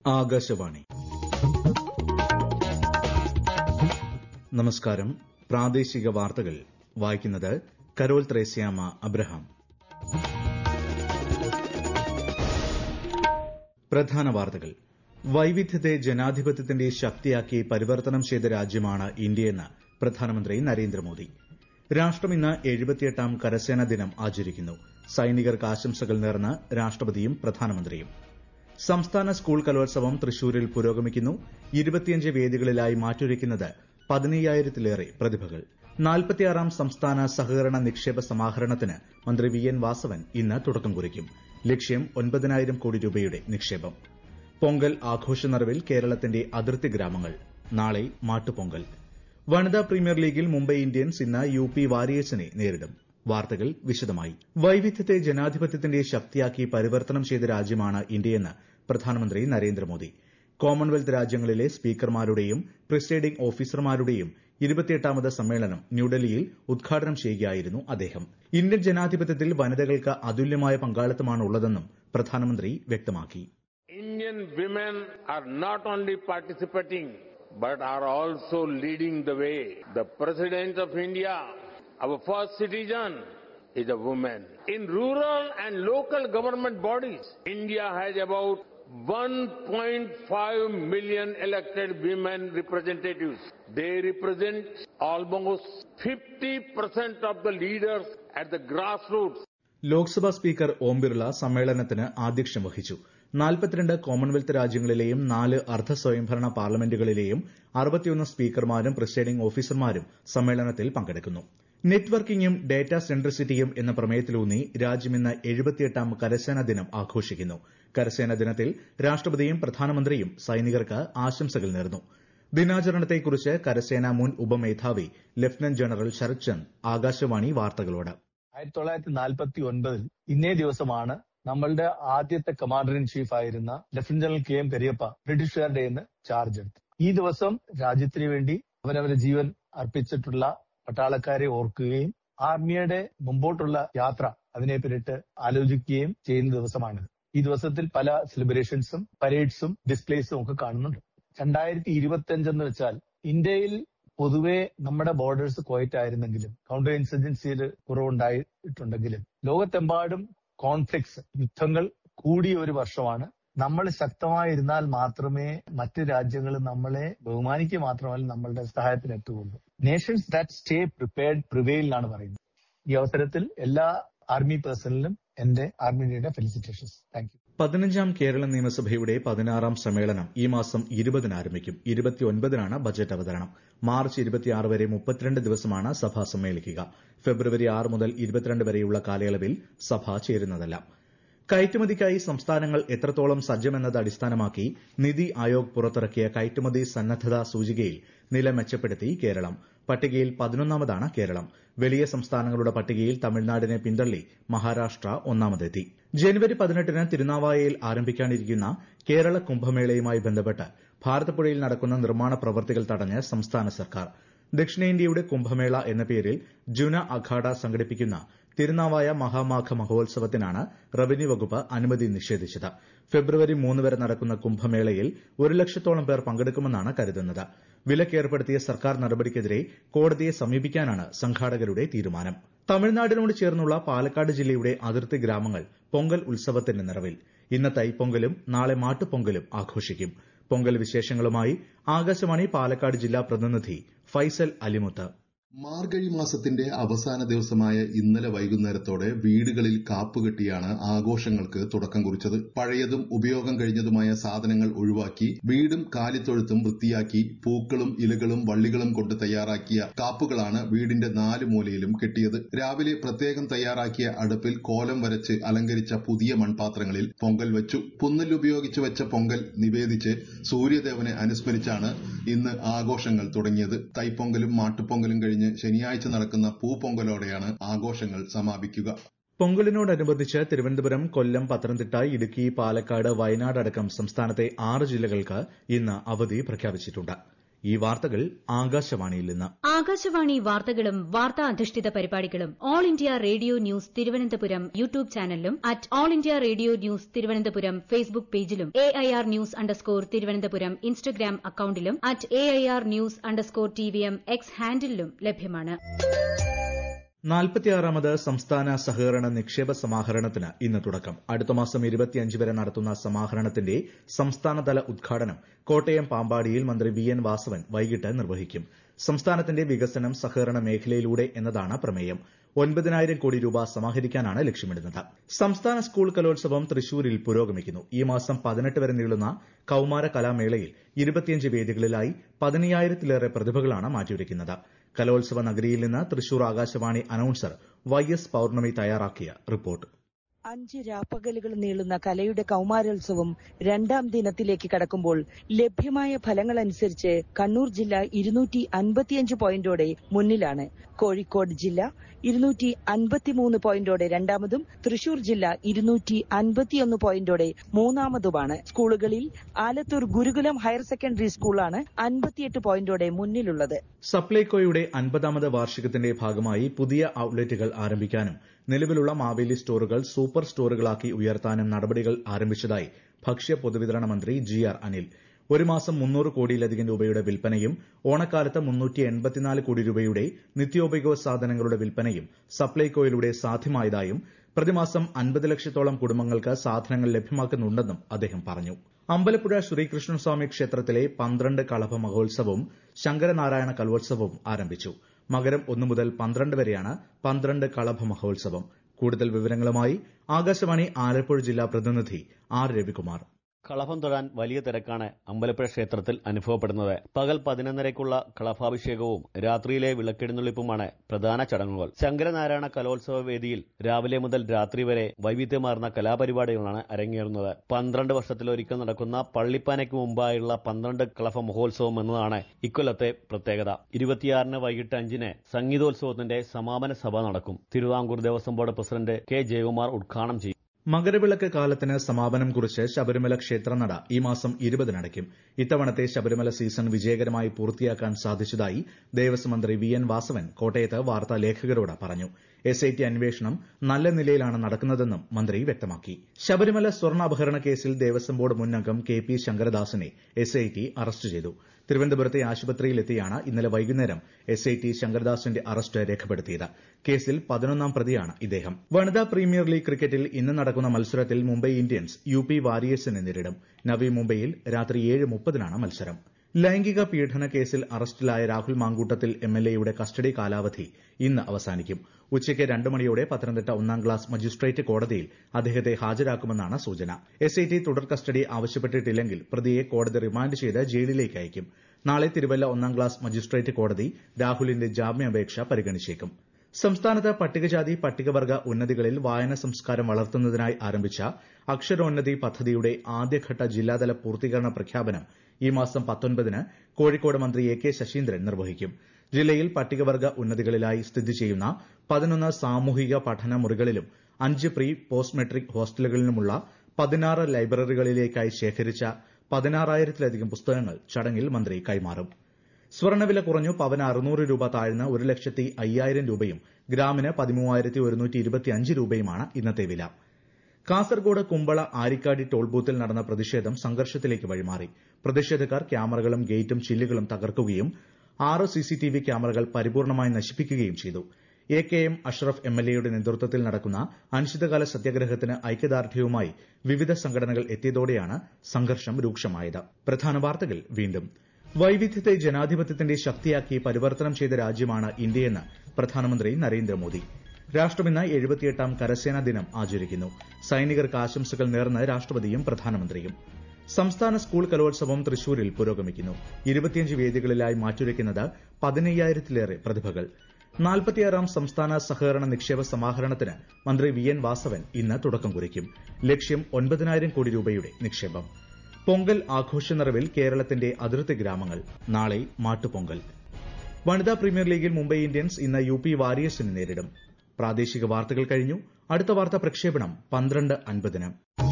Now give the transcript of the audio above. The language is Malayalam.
ആകാശവാണി നമസ്കാരം പ്രാദേശിക വാർത്തകൾ വായിക്കുന്നത് കരോൾ ത്രേസ്യാമ അബ്രഹാം പ്രധാന വാർത്തകൾ വൈവിധ്യത്തെ ജനാധിപത്യത്തിന്റെ ശക്തിയാക്കി പരിവർത്തനം ചെയ്ത രാജ്യമാണ് ഇന്ത്യയെന്ന് പ്രധാനമന്ത്രി നരേന്ദ്രമോദി രാഷ്ട്രം ഇന്ന് എഴുപത്തിയെട്ടാം കരസേനാ ദിനം ആചരിക്കുന്നു സൈനികർക്ക് ആശംസകൾ നേർന്ന് രാഷ്ട്രപതിയും പ്രധാനമന്ത്രിയും സംസ്ഥാന സ്കൂൾ കലോത്സവം തൃശൂരിൽ പുരോഗമിക്കുന്നു ഇരുപത്തിയഞ്ച് വേദികളിലായി മാറ്റൊരുക്കുന്നത് പതിനയ്യായിരത്തിലേറെ പ്രതിഭകൾ നാൽപ്പത്തിയാറാം സംസ്ഥാന സഹകരണ നിക്ഷേപ സമാഹരണത്തിന് മന്ത്രി വി എൻ വാസവൻ ഇന്ന് തുടക്കം കുറിക്കും ലക്ഷ്യം ഒൻപതിനായിരം കോടി രൂപയുടെ നിക്ഷേപം പൊങ്കൽ ആഘോഷ നിറവിൽ കേരളത്തിന്റെ അതിർത്തി ഗ്രാമങ്ങൾ നാളെ മാട്ടുപൊങ്കൽ വനിതാ പ്രീമിയർ ലീഗിൽ മുംബൈ ഇന്ത്യൻസ് ഇന്ന് യു പി വാരിയേഴ്സിനെ നേരിടും വാർത്തകൾ വിശദമായി വൈവിധ്യത്തെ ജനാധിപത്യത്തിന്റെ ശക്തിയാക്കി പരിവർത്തനം ചെയ്ത രാജ്യമാണ് ഇന്ത്യയെന്ന് പ്രധാനമന്ത്രി നരേന്ദ്രമോദി കോമൺവെൽത്ത് രാജ്യങ്ങളിലെ സ്പീക്കർമാരുടെയും പ്രിസൈഡിംഗ് ഓഫീസർമാരുടെയും ഇരുപത്തിയെട്ടാമത് സമ്മേളനം ന്യൂഡൽഹിയിൽ ഉദ്ഘാടനം ചെയ്യുകയായിരുന്നു അദ്ദേഹം ഇന്ത്യൻ ജനാധിപത്യത്തിൽ വനിതകൾക്ക് അതുല്യമായ പങ്കാളിത്തമാണ് ഉള്ളതെന്നും പ്രധാനമന്ത്രി വ്യക്തമാക്കി Indian women are not only participating but are also leading the way. The President of India, our first citizen, is a woman. In rural and local government bodies, India has about 1.5 million elected women representatives. They represent almost 50% of the leaders at the grassroots. Loksabha speaker Om Birla സമ്മേളനത്തിന് ആധ്യക്ഷം വഹിച്ചു നാൽപ്പത്തിരണ്ട് കോമൺവെൽത്ത് രാജ്യങ്ങളിലെയും നാല് അർദ്ധ സ്വയംഭരണ പാർലമെന്റുകളിലെയും അറുപത്തിയൊന്ന് സ്പീക്കർമാരും പ്രിസൈഡിംഗ് ഓഫീസർമാരും സമ്മേളനത്തിൽ പങ്കെടുക്കുന്നു നെറ്റ്വർക്കിംഗും ഡാറ്റാ സെൻട്രിസിറ്റിയും എന്ന പ്രമേയത്തിലൂന്നി രാജ്യം ഇന്ന് എഴുപത്തിയെട്ടാം കരസേനാ ദിനം ആഘോഷിക്കുന്നു കരസേനാ ദിനത്തിൽ രാഷ്ട്രപതിയും പ്രധാനമന്ത്രിയും സൈനികർക്ക് ആശംസകൾ നേർന്നു ദിനാചരണത്തെക്കുറിച്ച് കരസേനാ മുൻ ഉപമേധാവി ലഫ്റ്റനന്റ് ജനറൽ ശരത് ചന്ദ് ആകാശവാണി വാർത്തകളോട് ആയിരത്തി തൊള്ളായിരത്തി നാൽപ്പത്തി ഒൻപതിൽ ഇന്നേ ദിവസമാണ് നമ്മളുടെ ആദ്യത്തെ കമാൻഡർ ഇൻ ചീഫ് ആയിരുന്ന lieutenant general K M Cariappa ബ്രിട്ടീഷുകാരുടെ നിന്ന് ചാർജ് എടുത്തു ഈ ദിവസം രാജ്യത്തിന് വേണ്ടി അവരവരുടെ ജീവൻ അർപ്പിച്ചിട്ടുള്ള പട്ടാളക്കാരെ ഓർക്കുകയും ആർമിയുടെ മുമ്പോട്ടുള്ള യാത്ര അതിനെ പിന്നിട്ട് ആലോചിക്കുകയും ചെയ്യുന്ന ദിവസമാണിത് ഈ ദിവസത്തിൽ പല സെലിബ്രേഷൻസും പരേഡ്സും ഡിസ്പ്ലേസും ഒക്കെ കാണുന്നുണ്ട് രണ്ടായിരത്തി ഇരുപത്തി അഞ്ചെന്ന് വെച്ചാൽ ഇന്ത്യയിൽ പൊതുവെ നമ്മുടെ ബോർഡേഴ്സ് ക്വയറ്റ് ആയിരുന്നെങ്കിലും കൗണ്ടർ ഇൻസർജൻസിയിൽ കുറവുണ്ടായിട്ടുണ്ടെങ്കിലും ലോകത്തെമ്പാടും കോൺഫ്ലിക്ട്സ് യുദ്ധങ്ങൾ കൂടിയ ഒരു വർഷമാണ് നമ്മൾ ശക്തമായിരുന്നാൽ മാത്രമേ മറ്റ് രാജ്യങ്ങൾ നമ്മളെ ബഹുമാനിക്കുക മാത്രമല്ല നമ്മളുടെ സഹായത്തിന് എത്തുകയുള്ളൂ nations that stay prepared prevail എന്നാണ് പറയുന്നത് ഈ അവസരത്തിൽ എല്ലാ ആർമി പേഴ്സണലിനും എന്റെ ആർമിയുടെ ഫെലിസിറ്റേഷൻസ് താങ്ക് യു പതിനഞ്ചാം കേരള നിയമസഭയുടെ പതിനാറാം സമ്മേളനം ഈ മാസം ഇരുപതിന് ആരംഭിക്കും ഇരുപത്തിയൊൻപതിനാണ് ബജറ്റ് അവതരണം മാർച്ച് ഇരുപത്തിയാറ് വരെ മുപ്പത്തിരണ്ട് ദിവസമാണ് സഭ സമ്മേളിക്കുക ഫെബ്രുവരി ആറ് മുതൽ ഇരുപത്തിരണ്ട് വരെയുള്ള കാലയളവിൽ സഭ ചേരുന്നതല്ല കയറ്റുമതിക്കായി സംസ്ഥാനങ്ങൾ എത്രത്തോളം സജ്ജമെന്നത് അടിസ്ഥാനമാക്കി നിതി ആയോഗ് പുറത്തിറക്കിയ കയറ്റുമതി സന്നദ്ധതാ സൂചികയിൽ നില മെച്ചപ്പെടുത്തി കേരളം പട്ടികയിൽ പതിനൊന്നാമതാണ് കേരളം വലിയ സംസ്ഥാനങ്ങളുടെ പട്ടികയിൽ തമിഴ്നാടിനെ പിന്തള്ളി മഹാരാഷ്ട്ര ഒന്നാമതെത്തി ജനുവരി പതിനെട്ടിന് തിരുനാവായയിൽ ആരംഭിക്കാനിരിക്കുന്ന കേരള കുംഭമേളയുമായി ബന്ധപ്പെട്ട് ഭാരതപ്പുഴയിൽ നടക്കുന്ന നിർമ്മാണ പ്രവൃത്തികൾ തടഞ്ഞ് സംസ്ഥാന സർക്കാർ ദക്ഷിണേന്ത്യയുടെ കുംഭമേള എന്ന പേരിൽ ജുന അഖാഡ സംഘടിപ്പിക്കുന്ന തിരുനാവായ മഹാമാഘ മഹോത്സവത്തിനാണ് റവന്യൂ വകുപ്പ് അനുമതി നിഷേധിച്ചത് ഫെബ്രുവരി മൂന്ന് വരെ നടക്കുന്ന കുംഭമേളയിൽ ഒരു ലക്ഷത്തോളം പേർ പങ്കെടുക്കുമെന്നാണ് കരുതുന്നത് വിലക്കേർപ്പെടുത്തിയ സർക്കാർ നടപടിക്കെതിരെ കോടതിയെ സമീപിക്കാനാണ് സംഘാടകരുടെ തീരുമാനം തമിഴ്നാടിനോട് ചേർന്നുള്ള പാലക്കാട് ജില്ലയുടെ അതിർത്തി ഗ്രാമങ്ങൾ പൊങ്കൽ ഉത്സവത്തിന്റെ നിറവിൽ ഇന്ന് തൈപ്പൊങ്കലും നാളെ മാട്ടുപൊങ്കലും ആഘോഷിക്കും പൊങ്കൽ വിശേഷങ്ങളുമായി ആകാശവാണി പാലക്കാട് ജില്ലാ പ്രതിനിധി ഫൈസൽ അലിമുത്ത് മാർഗഴി മാസത്തിന്റെ അവസാന ദിവസമായ ഇന്നലെ വൈകുന്നേരത്തോടെ വീടുകളിൽ കാപ്പുകെട്ടിയാണ് ആഘോഷങ്ങൾക്ക് തുടക്കം കുറിച്ചത് പഴയതും ഉപയോഗം കഴിഞ്ഞതുമായ സാധനങ്ങൾ ഒഴിവാക്കി വീടും കാലിത്തൊഴുത്തും വൃത്തിയാക്കി പൂക്കളും ഇലകളും വള്ളികളും കൊണ്ട് തയ്യാറാക്കിയ കാപ്പുകളാണ് വീടിന്റെ നാല് മൂലയിലും കെട്ടിയത് രാവിലെ പ്രത്യേകം തയ്യാറാക്കിയ അടുപ്പിൽ കോലം വരച്ച് അലങ്കരിച്ച പുതിയ മൺപാത്രങ്ങളിൽ പൊങ്കൽ വെച്ചു പുന്നലുപയോഗിച്ച് വെച്ച പൊങ്കൽ നിവേദിച്ച് സൂര്യദേവനെ അനുസ്മരിച്ചാണ് ഇന്ന് ആഘോഷങ്ങൾ തുടങ്ങിയത് തൈപ്പൊങ്കലും മാട്ടുപൊങ്കലും കഴിഞ്ഞ് ശനിയാഴ്ച നടക്കുന്ന പൂപ്പൊങ്കലോടെയാണ് ആഘോഷങ്ങൾ സമാപിക്കുക പൊങ്കലിനോടനുബന്ധിച്ച് തിരുവനന്തപുരം കൊല്ലം പത്തനംതിട്ട ഇടുക്കി പാലക്കാട് വയനാട് അടക്കം സംസ്ഥാനത്തെ ആറ് ജില്ലകൾക്ക് ഇന്ന് അവധി പ്രഖ്യാപിച്ചിട്ടുണ്ട് ഈ വാർത്തകൾ ആകാശവാണിയിൽ നിന്ന് ആകാശവാണി വാർത്തകളും വാർത്താ അധിഷ്ഠിത പരിപാടികളും all India radio news Thiruvananthapuram YouTube ചാനലിലും at all India radio news Thiruvananthapuram Facebook പേജിലും A I R news underscore Thiruvananthapuram Instagram അക്കൌണ്ടിലും at A I R news underscore T V M X ഹാൻഡിലും ലഭ്യമാണ് നാൽപ്പത്തിയാറാമത് സംസ്ഥാന സഹകരണ നിക്ഷേപ സമാഹരണത്തിന് ഇന്ന് തുടക്കം അടുത്ത മാസം ഇരുപത്തിയഞ്ച് വരെ നടത്തുന്ന സമാഹരണത്തിന്റെ സംസ്ഥാനതല ഉദ്ഘാടനം കോട്ടയം പാമ്പാടിയിൽ മന്ത്രി വി എൻ വാസവൻ വൈകിട്ട് നിർവഹിക്കും സംസ്ഥാനത്തിന്റെ വികസനം സഹകരണ മേഖലയിലൂടെ എന്നതാണ് പ്രമേയം ഒൻപതിനായിരം കോടി രൂപ സമാഹരിക്കാനാണ് ലക്ഷ്യമിടുന്നത് സംസ്ഥാന സ്കൂൾ കലോത്സവം തൃശൂരിൽ പുരോഗമിക്കുന്നു ഈ മാസം പതിനെട്ട് വരെ നീളുന്ന കൌമാര കലാമേളയിൽ ഇരുപത്തിയഞ്ച് വേദികളിലായി പതിനയ്യായിരത്തിലേറെ പ്രതിഭകളാണ് മാറ്റിവെക്കുന്നത് കലോത്സവ നഗരിയിൽ നിന്ന് Thrissur Akashvani announcer Y S Pournami തയ്യാറാക്കിയ റിപ്പോർട്ട് അഞ്ച് രാപ്പകലുകൾ നീളുന്ന കലയുടെ കൌമാരോത്സവം രണ്ടാം ദിനത്തിലേക്ക് കടക്കുമ്പോൾ ലഭ്യമായ ഫലങ്ങൾ അനുസരിച്ച് കണ്ണൂർ ജില്ല ഇരുന്നൂറ്റി അൻപത്തിയഞ്ച് പോയിന്റോടെ മുന്നിലാണ് കോഴിക്കോട് ജില്ല ഇരുന്നൂറ്റി അൻപത്തിമൂന്ന് പോയിന്റോടെ രണ്ടാമതും തൃശൂർ ജില്ല ഇരുന്നൂറ്റി അൻപത്തിയൊന്ന് പോയിന്റോടെ മൂന്നാമതുമാണ് സ്കൂളുകളിൽ ആലത്തൂർ ഗുരുകുലം ഹയർ സെക്കൻഡറി സ്കൂളാണ് അൻപത്തിയെട്ട് പോയിന്റോടെ മുന്നിലുള്ളത് സപ്ലൈകോയുടെ അൻപതാമത് വാർഷികത്തിന്റെ ഭാഗമായി പുതിയ ഔട്ട്ലെറ്റുകൾ ആരംഭിക്കാനും നിലവിലുള്ള മാവേലി സ്റ്റോറുകൾ സൂപ്പർ സ്റ്റോറുകളാക്കി ഉയർത്താനും നടപടികൾ ആരംഭിച്ചതായി ഭക്ഷ്യ പൊതുവിതരണ മന്ത്രി ജി ആർ അനിൽ ഒരു മാസം മുന്നൂറ് കോടിയിലധികം രൂപയുടെ വിൽപ്പനയും ഓണക്കാലത്ത് മുന്നൂറ്റി എൺപത്തിനാല് കോടി രൂപയുടെ നിത്യോപയോഗ സാധനങ്ങളുടെ വിൽപ്പനയും സപ്ലൈകോയിലൂടെ സാധ്യമായതായും പ്രതിമാസം അൻപത് ലക്ഷത്തോളം കുടുംബങ്ങൾക്ക് സാധനങ്ങൾ ലഭ്യമാക്കുന്നുണ്ടെന്നും അദ്ദേഹം പറഞ്ഞു അമ്പലപ്പുഴ ശ്രീകൃഷ്ണസ്വാമി ക്ഷേത്രത്തിലെ പന്ത്രണ്ട് കളഭ മഹോത്സവവും ശങ്കരനാരായണ കലോത്സവവും ആരംഭിച്ചു മകരം ഒന്നു മുതൽ പന്ത്രണ്ട് വരെയാണ് പന്ത്രണ്ട് കളഭ മഹോത്സവം കൂടുതൽ വിവരങ്ങളുമായി ആകാശവാണി ആലപ്പുഴ ജില്ലാ പ്രതിനിധി ആർ രവികുമാർ കളഭം തൊഴാൻ വലിയ തിരക്കാണ് അമ്പലപ്പുഴ ക്ഷേത്രത്തിൽ അനുഭവപ്പെടുന്നത് പകൽ പതിനൊന്നരയ്ക്കുള്ള കളഭാഭിഷേകവും രാത്രിയിലെ വിളക്കെഴുന്നള്ളിപ്പുമാണ് പ്രധാന ചടങ്ങുകൾ ശങ്കരനാരായണ കലോത്സവ വേദിയിൽ രാവിലെ മുതൽ രാത്രി വരെ വൈവിധ്യമാർന്ന കലാപരിപാടികളാണ് അരങ്ങേറുന്നത് പന്ത്രണ്ട് വർഷത്തിലൊരിക്കൽ നടക്കുന്ന പള്ളിപ്പാനയ്ക്ക് മുമ്പായുള്ള പന്ത്രണ്ട് കളഭ മഹോത്സവം എന്നതാണ് ഇക്കൊല്ലത്തെ പ്രത്യേകത ഇരുപത്തിയാറിന് വൈകിട്ട് അഞ്ചിന് സംഗീതോത്സവത്തിന്റെ സമാപന സഭ നടക്കും Thiruvithamkoor Devaswom board president K Jayakumar ഉദ്ഘാടനം ചെയ്യും മകരവിളക്ക് കാലത്തിന് സമാപനം കുറിച്ച് ശബരിമല ക്ഷേത്രനട ഈ മാസം ഇരുപതിനടയ്ക്കും ഇത്തവണത്തെ ശബരിമല സീസൺ വിജയകരമായി പൂർത്തിയാക്കാൻ സാധിച്ചതായി ദേവസ്വം മന്ത്രി വി എൻ വാസവൻ കോട്ടയത്ത് വാർത്താ ലേഖകരോട് പറഞ്ഞു എസ് ഐ ടി അന്വേഷണം നല്ല നിലയിലാണ് നടക്കുന്നതെന്നും മന്ത്രി വ്യക്തമാക്കി ശബരിമല സ്വർണ്ണ അപഹരണ കേസിൽ ദേവസ്വം ബോർഡ് മുൻ അംഗം കെ പി ശങ്കരദാസിനെ എസ് ഐ ടി അറസ്റ്റ് ചെയ്തു തിരുവനന്തപുരത്തെ ആശുപത്രിയിലെത്തിയാണ് ഇന്നലെ വൈകുന്നേരം എസ് ഐ ടി ശങ്കർദാസിന്റെ അറസ്റ്റ് രേഖപ്പെടുത്തിയത് കേസിൽ പതിനൊന്നാം പ്രതിയാണ് ഇദ്ദേഹം വനിതാ പ്രീമിയർ ലീഗ് ക്രിക്കറ്റിൽ ഇന്ന് നടക്കുന്ന മത്സരത്തിൽ മുംബൈ ഇന്ത്യൻസ് യു പി വാരിയേഴ്സിനെ നേരിടും നവി മുംബൈയിൽ രാത്രി ഏഴ് മുപ്പതിനാണ് മത്സരം ലൈംഗിക പീഡന കേസിൽ അറസ്റ്റിലായ രാഹുൽ മാങ്കൂട്ടത്തിൽ എംഎൽഎയുടെ കസ്റ്റഡി കാലാവധി ഇന്ന് അവസാനിക്കും ഉച്ചയ്ക്ക് രണ്ട് മണിയോടെ പത്തനംതിട്ട ഒന്നാം ക്ലാസ് മജിസ്ട്രേറ്റ് കോടതിയിൽ അദ്ദേഹത്തെ ഹാജരാക്കുമെന്നാണ് സൂചന എസ് ഐ ടി തുടർ കസ്റ്റഡി ആവശ്യപ്പെട്ടിട്ടില്ലെങ്കിൽ പ്രതിയെ കോടതി റിമാൻഡ് ചെയ്ത് ജയിലിലേക്ക് അയക്കും നാളെ തിരുവല്ല ഒന്നാം ക്ലാസ് മജിസ്ട്രേറ്റ് കോടതി രാഹുലിന്റെ ജാമ്യാപേക്ഷ പരിഗണിച്ചേക്കും സംസ്ഥാനത്ത് പട്ടികജാതി പട്ടികവർഗ ഉന്നതികളിൽ വായന സംസ്കാരം വളർത്തുന്നതിനായി ആരംഭിച്ച അക്ഷരോന്നതി പദ്ധതിയുടെ ആദ്യഘട്ട ജില്ലാതല പൂർത്തീകരണ പ്രഖ്യാപനം ഈ മാസം പത്തൊൻപതിന് കോഴിക്കോട് മന്ത്രി എ കെ ശശീന്ദ്രൻ നിർവഹിക്കും ജില്ലയിൽ പട്ടികവർഗ ഉന്നതികളിലായി സ്ഥിതി ചെയ്യുന്ന പതിനൊന്ന് സാമൂഹിക പഠന മുറികളിലും അഞ്ച് പ്രീ പോസ്റ്റ് മെട്രിക് ഹോസ്റ്റലുകളിലുമുള്ള പതിനാറ് ലൈബ്രറികളിലേക്കായി ശേഖരിച്ച പതിനാറായിരത്തിലധികം പുസ്തകങ്ങൾ ചടങ്ങിൽ മന്ത്രി കൈമാറും സ്വർണ്ണവില കുറഞ്ഞു പവന് അറുന്നൂറ് രൂപ താഴ്ന്ന് ഒരു ലക്ഷത്തി അയ്യായിരം രൂപയും ഗ്രാമിന് പതിമൂവായിരത്തി ഒരുന്നൂറ്റി ഇരുപത്തിയഞ്ച് രൂപയുമാണ് ഇന്നത്തെ വില കാസർഗോഡ് കുമ്പള ആരിക്കാടി ടോൾ ബൂത്തിൽ നടന്ന പ്രതിഷേധം സംഘർഷത്തിലേക്ക് വഴിമാറി പ്രതിഷേധക്കാർ ക്യാമറകളും ഗേറ്റും ചില്ലുകളും തകർക്കുകയും ആറ് സിസിടിവി ക്യാമറകൾ പരിപൂർണമായി നശിപ്പിക്കുകയും ചെയ്തു എ കെ എം അഷ്റഫ് എംഎൽഎയുടെ നേതൃത്വത്തിൽ നടക്കുന്ന അനിശ്ചിതകാല സത്യാഗ്രഹത്തിന് ഐക്യദാർഢ്യവുമായി വിവിധ സംഘടനകൾ എത്തിയതോടെയാണ് സംഘർഷം രൂക്ഷമായത് പ്രധാന വാർത്തകൾ വീണ്ടും വൈവിധ്യത്തെ ജനാധിപത്യത്തിന്റെ ശക്തിയാക്കി പരിവർത്തനം ചെയ്ത രാജ്യമാണ് ഇന്ത്യയെന്ന് പ്രധാനമന്ത്രി നരേന്ദ്രമോദി രാഷ്ട്രം ഇന്ന് എഴുപത്തിയെട്ടാം കരസേനാ ദിനം ആചരിക്കുന്നു സൈനികർക്ക് ആശംസകൾ നേർന്ന് രാഷ്ട്രപതിയും പ്രധാനമന്ത്രിയും സംസ്ഥാന സ്കൂൾ കലോത്സവം തൃശൂരിൽ പുരോഗമിക്കുന്നു ഇരുപത്തിയഞ്ച് വേദികളിലായി മാറ്റുരയ്ക്കുന്നത് പതിനയ്യായിരത്തിലേറെ പ്രതിഭകൾ നാൽപ്പത്തിയാറാം സംസ്ഥാന സഹകരണ നിക്ഷേപ സമാഹരണത്തിന് മന്ത്രി വി എൻ വാസവൻ ഇന്ന് തുടക്കം കുറിക്കും ലക്ഷ്യം ഒൻപതിനായിരം കോടി രൂപയുടെ നിക്ഷേപം പൊങ്കൽ ആഘോഷ നിറവിൽ കേരളത്തിന്റെ അതിർത്തി ഗ്രാമങ്ങൾ നാളെ മാട്ടുപൊങ്കൽ വനിതാ പ്രീമിയർ ലീഗിൽ മുംബൈ ഇന്ത്യൻസ് ഇന്ന് യു പി വാരിയേഴ്സിനെ നേരിടും പ്രാദേശിക വാർത്തകൾ കഴിഞ്ഞു അടുത്ത വാർത്താ പ്രക്ഷേപണം പന്ത്രണ്ട് അൻപതിന്